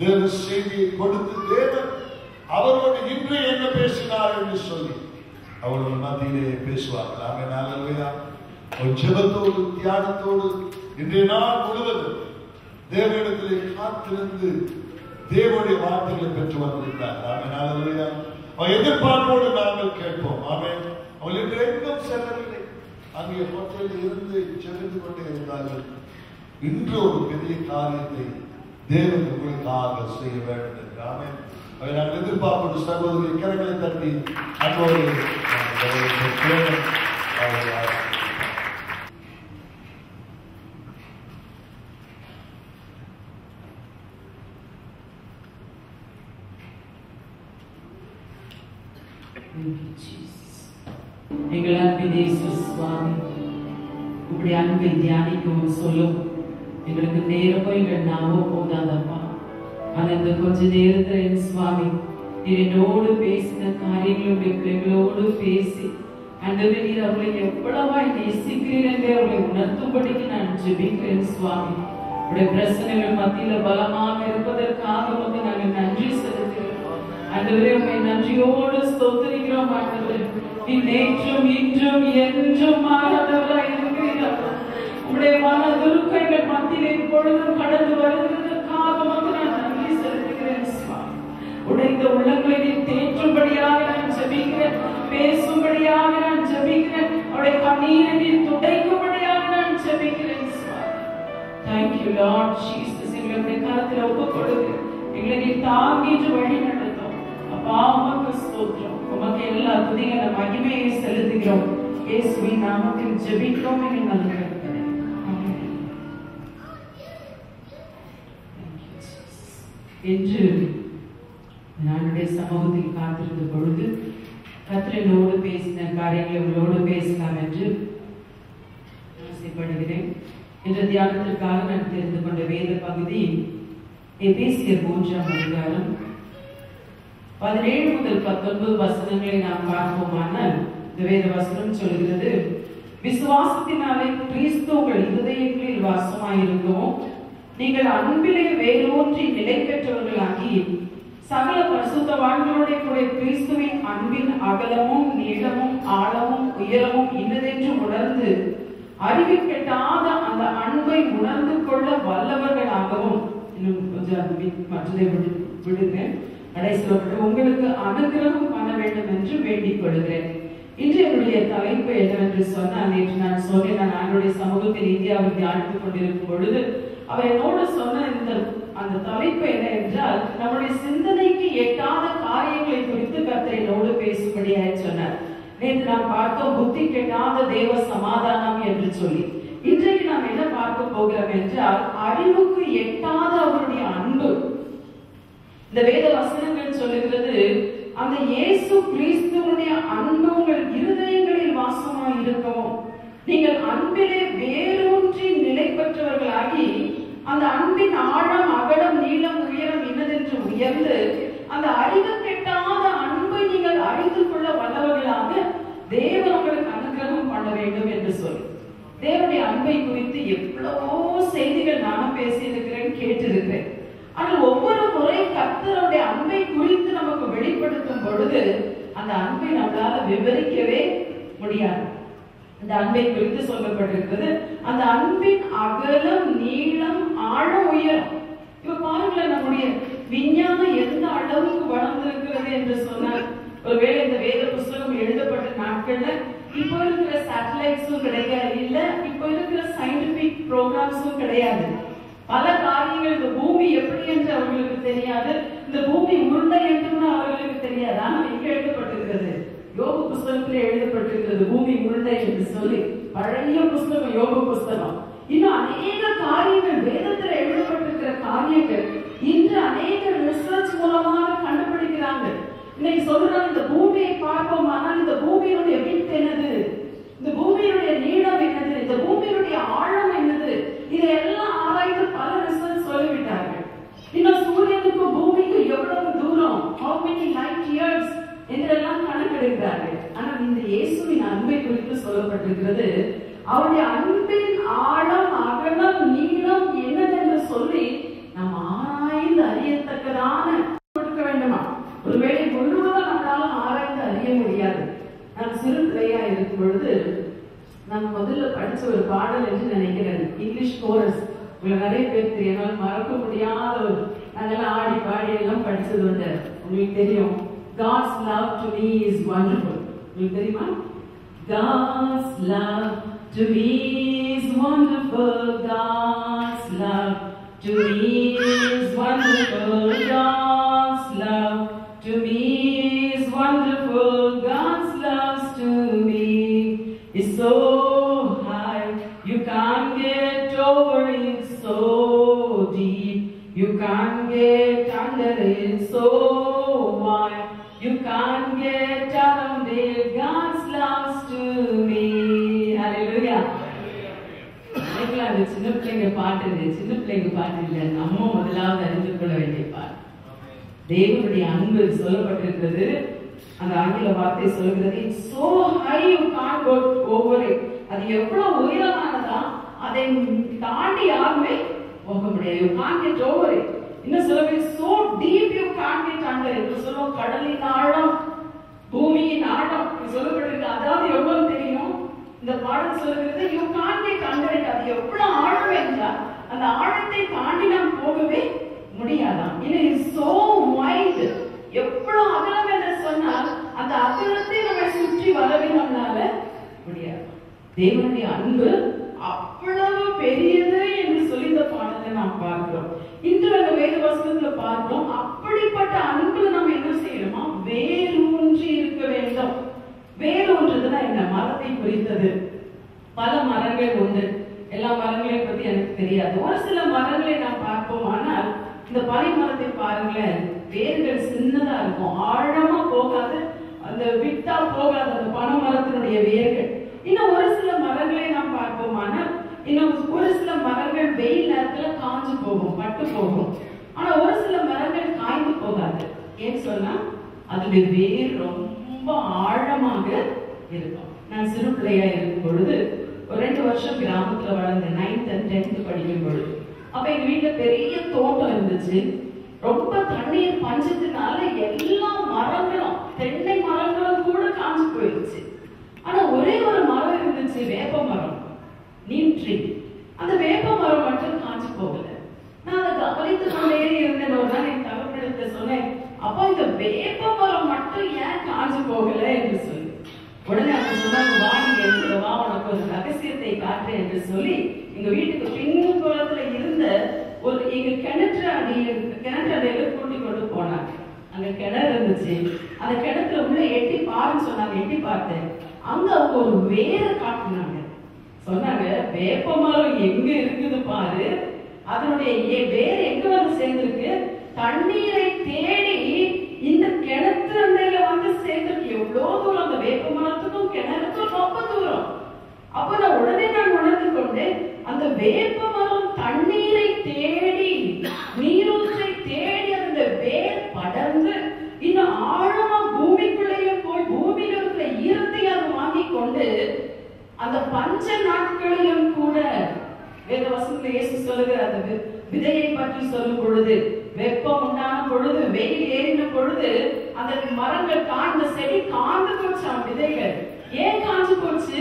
தேவ செய்தியை கொடுத்து தேவன் அவரோடு இன்று என்ன பேசினார் என்று சொல்லி அவரோட மத்தியிலே பேசுவார்கள் ஆமென் ஹalleluya ஒரு ஜெபத்தோடு தியானத்தோடு இன்றைய நாள் முழுவதும் தேவனிடத்திலே காத்திருந்து தேவனுடைய வார்த்தைகளை பெற்று வந்திருக்கிறார் ஆமென் ஹalleluya அவர் எதிர்பார்ப்போடு நாங்கள் கேட்போம் ஆமென் அவள் இன்று எங்கும் செல்லவில்லை அங்கே ஹோட்டலில் இருந்து சென்று கொண்டே இருந்தார்கள் இன்று ஒரு பெரிய காரியத்தை தேவன் உங்களுக்காக செய்ய வேண்டும் என்று ஆமென் அதை நாங்கள் எதிர்பார்ப்போடு சகோதரி கரங்களை தட்டி அன்போடு நாங்கள் தேவன் அவரை ஆசீர்வதிப்பார். எங்கள் அன்பின் இயேசு சுவாமி இப்படி அன்பை தியானிக்கவும் சொல்லும் எங்களுக்கு நேரமோ எங்கள் நாமோ போதாதப்பா ஆனா இந்த கொஞ்ச நேரத்துல என் சுவாமி நீர் என்னோடு பேசின காரியங்களுடைய பிள்ளைகளோடு பேசி அண்டவே நீர் அவர்களை எவ்வளவாய் நேசிக்கிறீர் என்று அவர்களை உணர்த்தும்படிக்கு நான் ஜெபிக்கிறேன் சுவாமி உடைய பிரச்சனைகள் மத்தியில பலமாக இருப்பதற்காக வந்து நாங்கள் நன்றி செலுத்துகிறோம் ஆண்டவரே உம்மை நன்றியோடு ஸ்தோத்திரிக்கிறோம் ஆண்டவரே நீ நேற்றும் இன்றும் என்றும் மாறாதவராய் இருக்கிறீர்கள் உம்முடைய மன துருக்கங்கள் மத்தியிலே இப்பொழுதும் கடந்து வருகிறதற்காக வந்து நான் நன்றி செலுத்துகிறேன் சுவாமி உடைந்த உள்ளங்களை நீ தேற்றும்படியாக நான் ஜெபிக்கிறேன் பேசும்படியாக நான் ஜெபிக்கிறேன் அவருடைய கண்ணீரை நீ துடைக்கும்படியாக நான் ஜெபிக்கிறேன் சுவாமி தேங்க்யூ லார்ட் ஜீசஸ் எங்களுடைய கரத்தில் ஒப்பு கொடுங்க எங்களை நீ தாங்கிட்டு வழி நடத்தும் அப்பா உமக்கு ஸ்தோத்திரம் உமக்கு எல்லா துதிகள மகிமையை செலுத்துகிறோம் இயேசுவின் நாமத்தில் ஜெபிக்கிறோம் எங்கள் நல்ல கர்த்தரே. ஆமென். Thank you, Jesus. என்று நானுடைய சமூகத்தில் காத்திருந்த பொழுது கத்திரனோடு பேசின காரியங்களை உங்களோடு பேசலாம் என்று ஆசைப்படுகிறேன் என்ற தியானத்திற்காக நான் தெரிந்து கொண்ட வேத பகுதி எபேசியர் மூன்றாம் அதிகாரம் பதினேழு முதல் பத்தொன்பது வசனங்களை நாம் பார்ப்போமானால் இந்த வேத வசனம் சொல்கிறது விசுவாசத்தினாலே கிறிஸ்து உங்கள் இருதயங்களில் வாசமாயிருக்கவும் நீங்கள் அன்பிலே வேரூன்றி நிலை பெற்றவர்களாகி சகல பரிசுத்தவான்களுடைய கூட கிறிஸ்துவின் அன்பின் அகலமும் நீளமும் ஆழமும் உயரமும் இன்னதென்று உணர்ந்து அறிவு கெட்டாத அந்த அன்பை உணர்ந்து கொள்ள வல்லவர்களாகவும் இன்னும் கொஞ்சம் அந்த வி- மற்றதை விடு விடுங்க கடைசியில் உங்களுக்கு அனுகிரகம் பண்ண வேண்டும் என்று வேண்டிக் கொள்கிறேன் இன்று என்னுடைய தலைப்பு என்னவென்று சொன்னால் நேற்று நான் சொன்னேன் நான் ஆண்டுடைய சமூகத்தில் இந்தியாவில் தியானித்துக் கொண்டிருக்கும் பொழுது அவர் என்னோடு சொன்ன இந்த அந்த தலைப்பு என்ன என்றால் நம்முடைய சிந்தனைக்கு எட்டாத காரியங்களை குறித்து கர்த்தர் என்னோடு பேசும்படியாக சொன்னார் நேற்று நாம் பார்த்தோம் புத்தி கெட்டாத தேவ சமாதானம் என்று சொல்லி இன்றைக்கு நாம் என்ன பார்க்க போகிறோம் என்றால் அறிவுக்கு எட்டாத அவருடைய அன்பு இந்த வேத வசனங்கள் சொல்லுகிறது அந்த இயேசு கிறிஸ்துவனுடைய அன்பு உங்கள் இருதயங்களில் வாசமாய் இருக்கவும் நீங்கள் அன்பிலே வேரூன்றி நிலை பெற்றவர்களாகி அந்த அன்பின் ஆழம் அகலம் நீளம் உயரம் இன்னதென்று உயர்ந்து அந்த அறிவு கெட்டாத அன்பை நீங்கள் அறிந்து கொள்ள வல்லவர்களாக தேவன் உங்களுக்கு அனுகிரகம் பண்ண வேண்டும் என்று சொல்லி தேவனுடைய அன்பை குறித்து எவ்வளவோ செய்திகள் நானும் பேசியிருக்கிறேன் கேட்டிருக்கிறேன் ஆனால் ஒவ்வொரு முறை கர்த்தருடைய அன்பை குறித்து நமக்கு வெளிப்படுத்தும் பொழுது அந்த அன்பை நம்மளால விவரிக்கவே முடியாது இந்த அன்பை குறித்து சொல்லப்பட்டிருக்கிறது அந்த அன்பின் அகலம் நீளம் ஆழம் உயரம் இப்ப பாருங்களேன் நம்முடைய விஞ்ஞானம் எந்த அளவுக்கு வளர்ந்திருக்கிறது என்று சொன்னால் ஒருவேளை இந்த வேத புஸ்தகம் எழுதப்பட்ட நாட்கள்ல இப்போ இருக்கிற சேட்டலைட்ஸும் கிடையாது இல்ல இப்போ இருக்கிற சயின்டிபிக் ப்ரோக்ராம்ஸும் கிடையாது பல காரியங்கள் இந்த பூமி எப்படி என்று அவர்களுக்கு தெரியாது இந்த பூமி உருண்டை என்றும் அவர்களுக்கு தெரியாது ஆனால் இங்க எழுதப்பட்டிருக்கிறது யோக புஸ்தகத்தில் எழுதப்பட்டிருக்கிறது பூமி உருண்டை என்று சொல்லி பழைய புஸ்தகம் யோக புஸ்தகம் இன்னும் அநேக காரியங்கள் வேதத்தில் எழுதப்பட்டிருக்கிற காரியங்கள் இன்று அநேக ரிசர்ச் மூலமாக கண்டுபிடிக்கிறாங்க இன்னைக்கு சொல்றாங்க இந்த பூமியை பார்ப்போமானால் இந்த பூமியினுடைய வித் என்னது இந்த பூமியினுடைய நீளம் என்னது இந்த பூமியினுடைய ஆழம் என்னது இதையெல்லாம் ஆராய்ந்து பல ரிசர்ச் சொல்லிவிட்டார்கள் இன்னும் சூரியனுக்கும் பூமிக்கும் எவ்வளவு தூரம் how many light years என்றெல்லாம் கணக்கெடுக்கிறார்கள் ஆனால் இந்த இயேசுவின் அன்பை குறித்து சொல்லப்பட்டிருக்கிறது அவருடைய அன்பின் ஆழம் அகலம் நீளம் என்னதென்று சொல்லி நாம் ஆராய்ந்து அறியத்தக்க படிக்கும் பொழுது நான் முதல்ல படிச்ச ஒரு பாடல் என்று நினைக்கிறேன் இங்கிலீஷ் கோரஸ் உங்களுக்கு நிறைய பேர் தெரியும் என்னால மறக்க முடியாத ஒரு நாங்கெல்லாம் ஆடி பாடி எல்லாம் படிச்சது உண்டு உங்களுக்கு தெரியும் God's love to me is wonderful உங்களுக்கு தெரியுமா God's love to me is wonderful God's love to me is wonderful God's love to me is wonderful God's love to me is so high you can't get over it so deep you can't get under it so wide you can't get out of it God's love to me hallelujah நினைக்கலாம் அது சின்ன பிள்ளைங்க பாட்டு இது சின்ன பிள்ளைங்க பாட்டு இல்லை நம்ம முதலாவது அறிந்து கொள்ள வேண்டிய பாட்டு தேவனுடைய அன்பு சொல்லப்பட்டிருக்கிறது அந்த ஆங்கில வார்த்தை சொல்கிறது so high you can't go over அது எவ்வளவு உயரமானதா அதை தாண்டி யாருமே போக முடியாது யூ கான் கெட் ஓவர் இன்னும் சொல்லவே so deep you can't get under என்று சொல்லுவோம் கடலின் ஆழம் பூமியின் ஆழம் இது சொல்லப்பட்டிருக்கு அதாவது எவ்வளவு தெரியும் இந்த பாடல் சொல்லுகிறது யூ கான் கெட் அண்டர் அது எவ்வளவு ஆழம் என்றால் அந்த ஆழத்தை தாண்டி நாம் போகவே முடியாதாம் இது இஸ் சோ வைட் எவ்வளவு அகலம் என்று சொன்னால் அந்த அகலத்தை நம்ம சுற்றி வரவே நம்மளால முடியாது தேவனுடைய அன்பு அவ்வளவு பெரியது என்று சொல்லி இந்த பாடலை நாம் பார்க்கிறோம் இன்று அந்த வேத வசனத்துல பார்க்கிறோம் அப்படிப்பட்ட அன்புல நம்ம என்ன செய்யணுமா வேரூன்றி இருக்க வேண்டும் வேரூன்றதுன்னா என்ன மரத்தை குறித்தது பல மரங்கள் உண்டு எல்லா மரங்களையும் பத்தி எனக்கு தெரியாது ஒரு சில மரங்களை நாம் பார்ப்போம் ஆனால் இந்த பனை மரத்தை பாருங்களேன் வேர்கள் சின்னதா இருக்கும் ஆழமா போகாது அந்த விட்டா போகாது அந்த பனை மரத்தினுடைய வேர்கள் இன்னும் ஒரு சில மரங்களை நாம் பார்ப்போம் ஆனால் இன்னும் ஒரு சில மரங்கள் வெயில் நேரத்துல காஞ்சு போகும் பட்டு போகும் ஆனா ஒரு சில மரங்கள் காய்ந்து போகாது ஏன் சொன்னா அதனுடைய வேர் ரொம்ப ஆழமாக இருக்கும் நான் சிறு பிள்ளையா இருக்கும் பொழுது ஒரு ரெண்டு வருஷம் கிராமத்துல வளர்ந்தேன் நைன்த் அண்ட் டென்த் படிக்கும் பொழுது அப்ப எங்க வீட்டுல பெரிய தோட்டம் இருந்துச்சு ரொம்ப தண்ணீர் பஞ்சத்தினால எல்லா மரங்களும் தென்னை மரங்களும் கூட காஞ்சு போயிடுச்சு ஆனா ஒரே ஒரு மரம் இருந்துச்சு வேப்ப மரம் நீம் ட்ரீ அந்த வேப்ப மரம் மட்டும் காஞ்சு போகல நான் அதை கவனித்து கொண்டே இருந்தேன் ஒரு நாள் என் தகவலிடத்தை சொன்னேன் அப்பா இந்த வேப்ப மரம் மட்டும் ஏன் காஞ்சு போகல என்று சொல்லி உடனே அவங்க சொன்னாங்க வா நீங்க எடுத்துட்டு வா உனக்கு ஒரு ரகசியத்தை காட்டுறேன் என்று சொல்லி எங்க வீட்டுக்கு பின்புறத்துல இருந்த ஒரு எங்க கிணற்று அடியில் கிணற்று அடியில கூட்டி கொண்டு போனாங்க அங்க கிணறு இருந்துச்சு அந்த கிணத்துல உள்ள எட்டி பாருன்னு சொன்னாங்க எட்டி பார்த்தேன் அங்க அவங்க ஒரு வேற காட்டினாங்க சொன்னாங்க வேப்ப மரம் எங்க இருக்குது பாரு அதனுடைய ஏ- வேர் எங்க வந்து சேர்ந்திருக்கு தண்ணீரை தேடி இந்த கிணத்து அண்டையில வந்து சேர்ந்திருக்கு எவ்வளவு தூரம் அந்த வேப்ப மரத்துக்கும் கிணறுக்கும் ரொம்ப தூரம் அப்ப நான் உடனே நான் உணர்ந்து கொண்டேன் அந்த வேப்ப மரம் தண்ணீரை தேடி நீரூற்றை தேடி அந்த வேர் படர்ந்து இன்னும் ஆழமா பூமிக்குள்ளேயே போய் பூமியில இருக்கிற ஈரத்தை அது வாங்கிக் கொண்டு அந்த பஞ்ச நாட்களிலும் கூட வேத வசனத்துல இயேசு சொல்லுகிற அந்த வி- விதையை பற்றி சொல்லும் பொழுது வெப்பம் உண்டான பொழுது வெயில் ஏறின பொழுது அந்த மரங்கள் காய்ந்த செடி காய்ந்து போச்சாம் விதைகள் ஏன் காஞ்சு போச்சு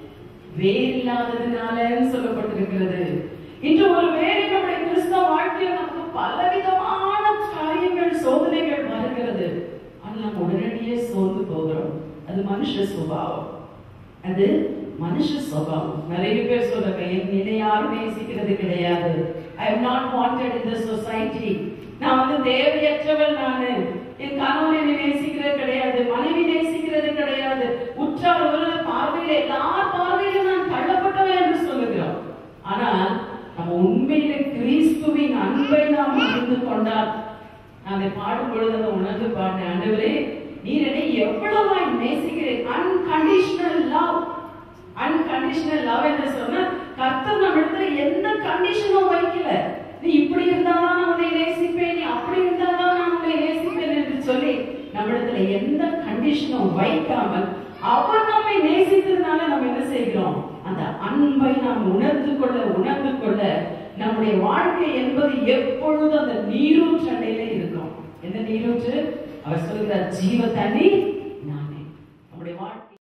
வேர் இல்லாததுனாலன்னு சொல்லப்பட்டிருக்கிறது இன்று ஒரு வேறு நம்முடைய கிறிஸ்தவ வாழ்க்கையில் நமக்கு பலவிதமான காரியங்கள் சோதனைகள் வருகிறது ஆனால் நம்ம உடனடியே சோர்ந்து போகிறோம் அது மனுஷ சுபாவம் அது மனுஷ சுபாவம் நிறைய பேர் சொல்றாங்க "என் என்னை யாரும் நேசிக்கிறது கிடையாது I am not wanted in the society நான் வந்து தேவையற்றவள் நானு என் கணவன் என்னை நேசிக்கிறது கிடையாது மனைவி நேசிக்கிறது கிடையாது உற்றார் உறவினர் பார்வையில எல்லார் பார்வையிலும் நான் தள்ளப்பட்டவன் என்று சொல்லுகிறோம் ஆனால் நம்ம உண்மையில கிறிஸ்துவின் அன்பை நாம் அறிந்து கொண்டால் நான் அதை பாடும் பொழுது அதை உணர்ந்து பாடினேன் ஆண்டவரே நீர் என்னை எவ்வளவாய் நேசிக்கிறேன் அன்கண்டிஷனல் லவ் அன்கண்டிஷனல் லவ் என்று சொன்னா கர்த்தர் நம்ம இடத்துல எந்த கண்டிஷனும் வைக்கல நீ இப்படி இருந்தாதான் நான் உன்னை நேசிப்பேன் நீ அப்படி இருந்தாதான் நான் உன்னை நேசிப்பேன் என்று சொல்லி நம்ம இடத்துல எந்த கண்டிஷனும் வைக்காமல் அவர் நம்மை நேசித்ததுனால நம்ம என்ன செய்கிறோம் அந்த அன்பை நாம் உணர்ந்து கொள்ள உணர்ந்து கொள்ள நம்முடைய வாழ்க்கை என்பது எப்பொழுதும் அந்த நீரூற்று அண்டையில இருக்கும் எந்த நீரூற்று அவர் சொல்கிறார் ஜீவ தண்ணி நானே நம்முடைய வாழ்க்கை